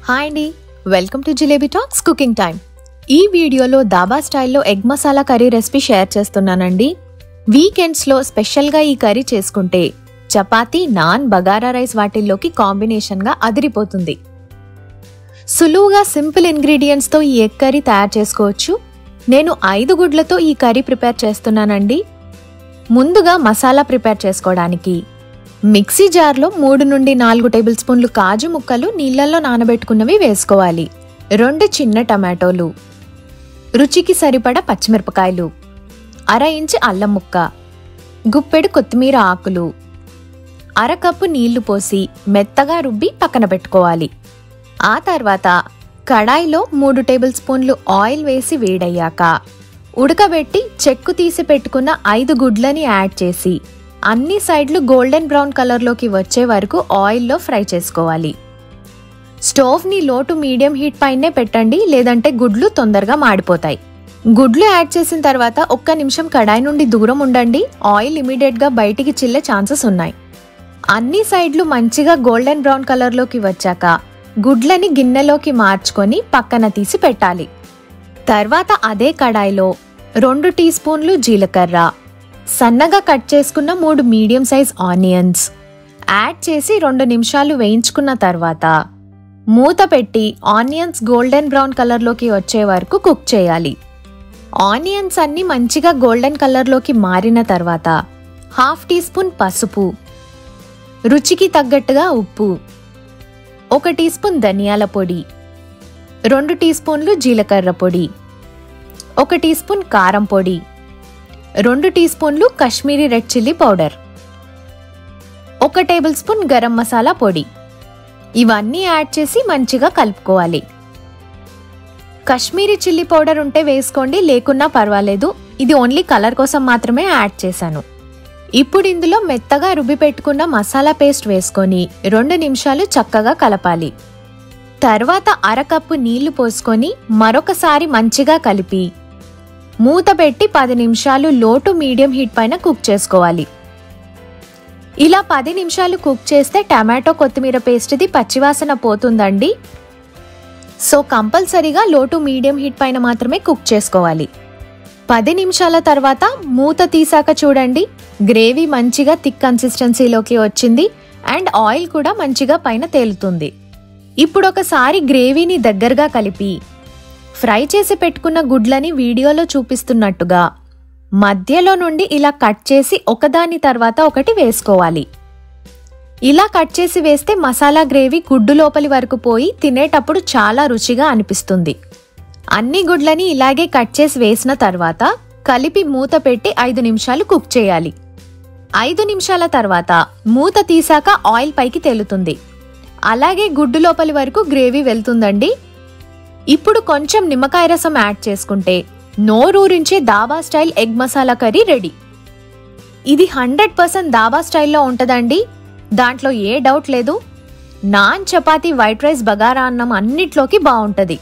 hi అండి welcome to Jilebi talks cooking time ఈ వీడియోలో దాబా స్టైల్లో egg masala curry recipe share చేస్తున్నానండి వీకెండ్స్లో స్పెషల్గా ఈ కర్రీ చేసుకుంటే చపాతీ నాన్ బగారా రైస్ వాటిల్లోకి కాంబినేషన్గా అదిరిపోతుంది సులువుగా సింపుల్ ఇంగ్రీడియంట్స్తో ఈ ఎగ్ కర్రీ తయారు చేసుకోవచ్చు నేను ఐదు గుడ్లతో ఈ కర్రీ ప్రిపేర్ చేస్తున్నానండి ముందుగా మసాలా ప్రిపేర్ చేసుకోవడానికి మిక్సీ జార్లో మూడు నుండి నాలుగు టేబుల్ స్పూన్లు కాజు ముక్కలు నీళ్ళల్లో నానబెట్టుకున్నవి వేసుకోవాలి రెండు చిన్న టమాటోలు రుచికి సరిపడా పచ్చిమిరపకాయలు అర ఇంచు అల్లం ముక్క గుప్పెడు కొత్తిమీర ఆకులు అరకప్పు నీళ్లు పోసి మెత్తగా రుబ్బి పక్కన పెట్టుకోవాలి ఆ తర్వాత కడాయిలో మూడు టేబుల్ స్పూన్లు ఆయిల్ వేసి వేడయ్యాక ఉడకబెట్టి చెక్కు తీసి పెట్టుకున్న ఐదు గుడ్లని యాడ్ చేసి అన్ని సైడ్లు గోల్డెన్ బ్రౌన్ కలర్లోకి వచ్చే వరకు ఆయిల్లో ఫ్రై చేసుకోవాలి స్టోవ్ని లో టు మీడియం హీట్ పైనే పెట్టండి లేదంటే గుడ్లు తొందరగా మాడిపోతాయి గుడ్లు యాడ్ చేసిన తర్వాత ఒక్క నిమిషం కడాయి నుండి దూరం ఉండండి ఆయిల్ ఇమీడియట్గా బయటికి చిల్లే ఛాన్సెస్ ఉన్నాయి అన్ని సైడ్లు మంచిగా గోల్డెన్ బ్రౌన్ కలర్లోకి వచ్చాక గుడ్లని గిన్నెలోకి మార్చుకొని పక్కన తీసి పెట్టాలి తర్వాత అదే కడాయిలో రెండు టీ స్పూన్లు జీలకర్ర సన్నగా కట్ చేసుకున్న మూడు మీడియం సైజ్ ఆనియన్స్ యాడ్ చేసి రెండు నిమిషాలు వేయించుకున్న తర్వాత మూత పెట్టి ఆనియన్స్ గోల్డెన్ బ్రౌన్ కలర్లోకి వచ్చే వరకు కుక్ చేయాలి ఆనియన్స్ అన్ని మంచిగా గోల్డెన్ కలర్లోకి మారిన తర్వాత హాఫ్ టీ స్పూన్ పసుపు రుచికి తగ్గట్టుగా ఉప్పు ఒక టీ స్పూన్ ధనియాల పొడి రెండు టీ స్పూన్లు జీలకర్ర పొడి ఒక టీ స్పూన్ కారం పొడి రెండు టీ స్పూన్లు కాశ్మీరీ రెడ్ చిల్లీ పౌడర్ ఒక టేబుల్ స్పూన్ గరం మసాలా పొడి ఇవన్నీ యాడ్ చేసి మంచిగా కలుపుకోవాలి కాశ్మీరీ చిల్లీ పౌడర్ ఉంటే వేసుకోండి లేకున్నా పర్వాలేదు ఇది ఓన్లీ కలర్ కోసం మాత్రమే యాడ్ చేశాను ఇప్పుడు ఇందులో మెత్తగా రుబ్బి పెట్టుకున్న మసాలా పేస్ట్ వేసుకొని రెండు నిమిషాలు చక్కగా కలపాలి తర్వాత అరకప్పు నీళ్లు పోసుకొని మరొకసారి మంచిగా కలిపి మూత పెట్టి పది నిమిషాలు లోటు మీడియం హీట్ పైన కుక్ చేసుకోవాలి ఇలా పది నిమిషాలు కుక్ చేస్తే టమాటో కొత్తిమీర పేస్ట్ది పచ్చివాసన పోతుందండి సో కంపల్సరీగా లోటు మీడియం హీట్ పైన మాత్రమే కుక్ చేసుకోవాలి పది నిమిషాల తర్వాత మూత తీసాక చూడండి గ్రేవీ మంచిగా థిక్ కన్సిస్టెన్సీలోకి వచ్చింది అండ్ ఆయిల్ కూడా మంచిగా పైన తేలుతుంది ఇప్పుడు ఒకసారి గ్రేవీని దగ్గరగా కలిపి ఫ్రై చేసి పెట్టుకున్న గుడ్లని వీడియోలో చూపిస్తున్నట్టుగా మధ్యలో నుండి ఇలా కట్ చేసి ఒకదాని తర్వాత ఒకటి వేసుకోవాలి ఇలా కట్ చేసి వేస్తే మసాలా గ్రేవీ గుడ్డు లోపలి వరకు పోయి తినేటప్పుడు చాలా రుచిగా అనిపిస్తుంది అన్ని గుడ్లని ఇలాగే కట్ చేసి వేసిన తర్వాత కలిపి మూత పెట్టి ఐదు నిమిషాలు కుక్ చేయాలి ఐదు నిమిషాల తర్వాత మూత తీసాక ఆయిల్ పైకి తేలుతుంది అలాగే గుడ్డు లోపలి వరకు గ్రేవీ వెళ్తుందండి ఇప్పుడు కొంచెం నిమ్మకాయ రసం యాడ్ చేసుకుంటే నోరూరించే dhaba style egg masala curry ready ఇది హండ్రెడ్ పర్సెంట్ దాబా స్టైల్లో ఉంటుందండి దాంట్లో ఏ డౌట్ లేదు నాన్ చపాతీ వైట్ రైస్ బగారా అన్నం అన్నిట్లోకి బాగుంటుంది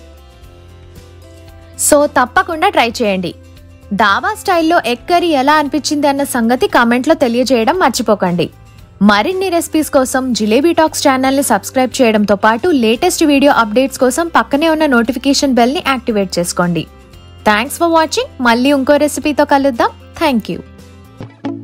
సో తప్పకుండా ట్రై చేయండి దాబా స్టైల్లో ఎగ్ కర్రీ ఎలా అనిపించింది అన్న సంగతి కామెంట్లో తెలియజేయడం మర్చిపోకండి మరిన్ని రెసిపీస్ కోసం జిలేబీ టాక్స్ ఛానల్ని సబ్స్క్రైబ్ చేయడంతో పాటు లేటెస్ట్ వీడియో అప్డేట్స్ కోసం పక్కనే ఉన్న నోటిఫికేషన్ బెల్ని యాక్టివేట్ చేసుకోండి థ్యాంక్స్ ఫర్ వాచింగ్ మళ్ళీ ఇంకో రెసిపీతో కలుద్దాం థ్యాంక్ యూ